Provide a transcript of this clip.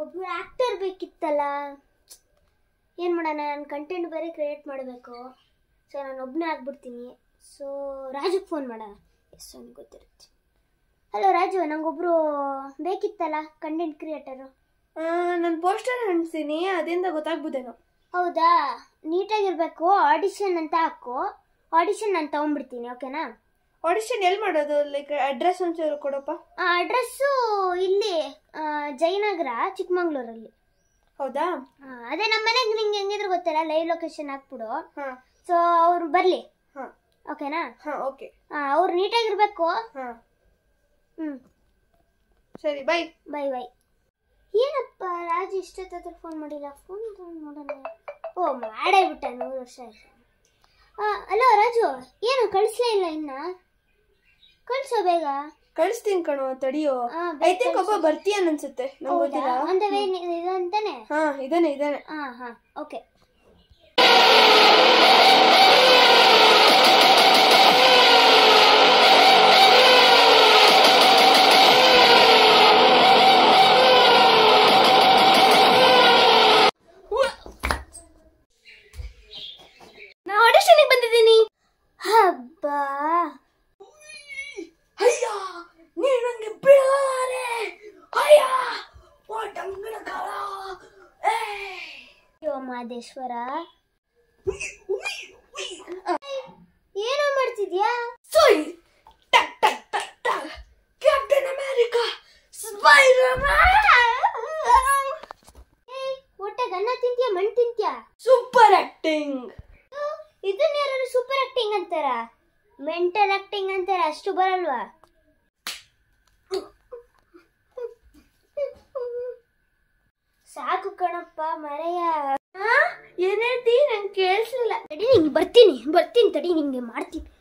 ಒಬ್ರು ಆಕ್ಟರ್ ಬೇಕಿತ್ತಲ್ಲ ಏನು ಮಾಡೋಣ ನಾನು ಕಂಟೆಂಟ್ ಬೇರೆ ಕ್ರಿಯೇಟ್ ಮಾಡಬೇಕು ಸೊ ನಾನು ಒಬ್ಬನೇ ಆಗ್ಬಿಡ್ತೀನಿ ಸೊ ರಾಜುಗೆ ಫೋನ್ ಮಾಡೋಣ ಎಷ್ಟು ನನಗೆ ಗೊತ್ತಿರುತ್ತೆ ಹಲೋ ರಾಜು ನಂಗೊಬ್ರು ಬೇಕಿತ್ತಲ್ಲ ಕಂಟೆಂಟ್ ಕ್ರಿಯೇಟರು ನಾನು ಪೋಸ್ಟರ್ ಅಂಟಿಸ್ತೀನಿ ಅದರಿಂದ ಗೊತ್ತಾಗ್ಬೋದೇನೋ ಹೌದಾ ನೀಟಾಗಿರ್ಬೇಕು ಆಡಿಷನ್ ಅಂತ ಹಾಕು ಆಡಿಷನ್ ನಾನು ತೊಗೊಂಡ್ಬಿಡ್ತೀನಿ ಓಕೆನಾ ಆಡಿಷನ್ ಎಲ್ಲಿ ಮಾಡೋದು ಲೈಕ್ ಅಡ್ರೆಸ್ ಒಂಚೂರು ಕೊಡಪ್ಪ ಅಡ್ರೆಸ್ಸು ಇಲ್ಲಿ ಆ, ಜಯನಗರ ಚಿಕ್ಕಮಂಗ್ಳೂರಲ್ಲಿ ಹೌದಾ ಆ, ಅದೇ ನಮ್ಮ ಮನೆಗೆ ನಿಂಗೆ ಹೆಂಗಿದ್ರು ಗೊತ್ತಲ್ಲ ಲೈವ್ ಲೊಕೇಶನ್ ಹಾಕ್ಬಿಡು ಹಾಂ ಸೊ ಅವ್ರು ಬರಲಿ ಹಾಂ ಓಕೆನಾ ಹಾಂ ಓಕೆ ಅವ್ರು ನೀಟಾಗಿರ್ಬೇಕು ಹಾಂ ಹ್ಞೂ ಸರಿ ಬಾಯ್ ಬೈ ಬೈ ಏನಪ್ಪ ರಾಜು ಇಷ್ಟೊತ್ತಾದ್ರೂ ಫೋನ್ ಮಾಡಿಲ್ಲ ಫೋನ್ ನೋಡೋಣ ಓ ಮಾಡೇ ಬಿಟ್ಟ ನೂರು ವರ್ಷ ಆಯ್ತು ಅಲೋ ರಾಜು ಏನು ಕಳಿಸ್ಲೇ ಇಲ್ಲ ಇನ್ನ ಕಳಿಸೋ ಬೇಗ ಕಳಿಸ್ತೀನಿ ಕಣೋ ತಡಿಯೋ ಆ, ಐ ಥಿಂಕ್ ಒಬ್ಬ ಬರ್ತೀಯನ್ ಅನ್ಸುತ್ತೆ ನಂಗೆ ಗೊತ್ತಿಲ್ಲ ಆನ್ ದ ವೇ ಇದು ಅಂತಾನೆ ಹಾ ಇದಾನೆ ಇದಾನೆ ಹಾಂ ಹಾಂ ಓಕೆ ನಾ ಆಡಿಷನ್ಗೆ ಬಂದಿದ್ದೀನಿ ಹಬ್ಬ ಅಯ್ಯ ನೀ ನಂಗೆ ಬಿಡಾರೆ ಅಯ್ಯ ಓಟಂಗಡ ಕಾಲ ಅಯ್ಯೋ ಮಾದೇಶ್ವರ ಏನೋ ಮಾಡ್ತಿದ್ಯಾ ಸುಯ್ ಟಕ್ ಟಕ್ ಟಕ್ ಟಕ್ ಕ್ಯಾಪ್ಟನ್ ಅಮೆರಿಕಾ ಸ್ಪೈಡರ್ಮ್ಯಾನ್ ಏಯ್ ಹೊಟ್ಟೆ ಅನ್ನ ತಿಂತ್ಯಾ ಮಣ್ಣು ತಿಂತ್ಯಾ ಸೂಪರ್ ಆಕ್ಟಿಂಗ್ ಇದನ್ನ ಯಾರು ಸೂಪರ್ ಆಕ್ಟಿಂಗ್ ಅಂತಾರ ಮೆಂಟಲ್ ಆಕ್ಟಿಂಗ್ ಅಂತಾರ ಅಷ್ಟು ಬರಲ್ವಾ ಸಾಕು ಕಣಪ್ಪ ಮರೆಯ ಏನ್ ಹೇಳ್ತಿ ನಂಗೆ ಕೇಳಿಸ್ಲಿಲ್ಲ ತಡಿ ನಿಂಗೆ ಬರ್ತೀನಿ ಬರ್ತೀನಿ ತಡಿ ನಿಂಗೆ ಮಾಡ್ತೀನಿ